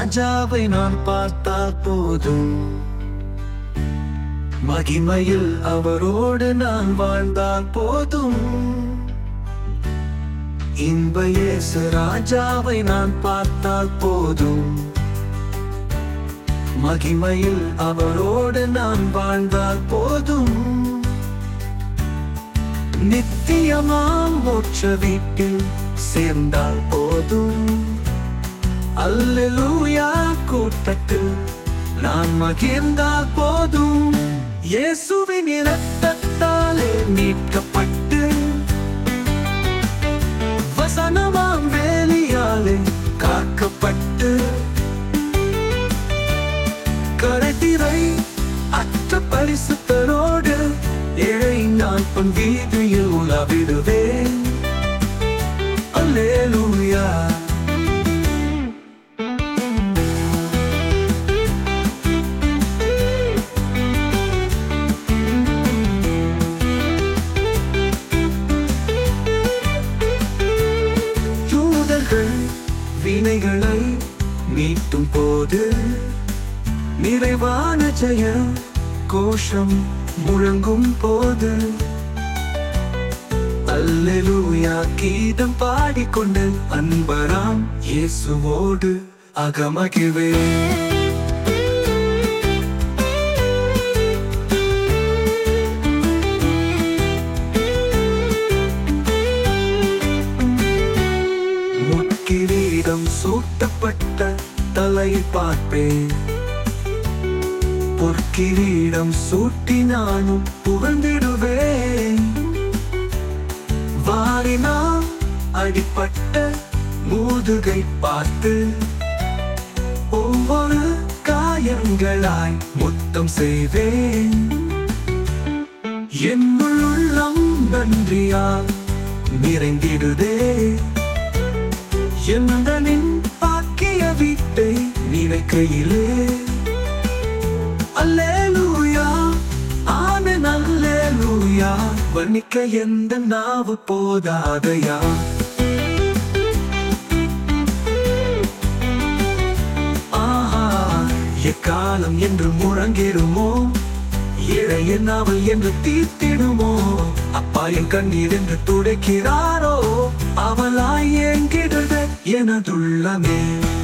ராஜாவை நான் பார்த்தால் போதும் மகிமையில் அவரோடு நான் வாழ்ந்தால் போதும் இன்ப இயேசு ராஜாவை நான் பார்த்தால் போதும் மகிமையில் அவரோடு நான் வாழ்ந்தால் போதும் நித்தியமாம் மோட்ச வீட்டில் சேர்ந்தால் போதும் அல்லேலூயா கூட்டத்தில் நான் மகிழ்ந்தால் போதும் இயேசுவின் இரத்தத்தாலே மீட்கப்பட்டு வசனமாம் வேலியாலே காக்கப்பட்டு கரைத்திரை அற்ற பரிசுத்தரோடு ஏழை நான் பொன் வீதியில் உலாவிடுவேன் அல்லேலூயா யூதர்கள் வினைகளை மீட்டும் போது நிறைவான ஜெய கோஷம் முழங்கும் போது அல்லேலூயா கீதம் பாடிக்கொண்டு அன்பராம் இயேசுவோடு அகமகிவே முட்கிரீடம் சூட்டப்பட்ட தலையை பார்ப்பேன் பொற்கிரீடம் சூட்டி நானும் புகழ்ந்திடுவேன் வாரினால் அடிப்பட்ட மூதுகை பார்த்து ஒவ்வொரு காயங்களாய் முத்தம் செய்வேன் என்னுள் உள்ளம் நன்றியால் நிறைந்திடுதே எந்தனின் பாக்கிய வீட்டை நினைக்கையிலே அல்லேலூயா ஆமென் அல்லேலூயா வர்ணிக்க எந்த நாவு போதாதையா ஆஹா எக்காலம் என்று முழங்கிடுமோ இழைய நாவல் என்று தீர்த்திடுமோ அப்பா என் கண்ணீர் என்று துடைக்கிறாரோ அவளாய் என்கிடுத எனதுள்ளமே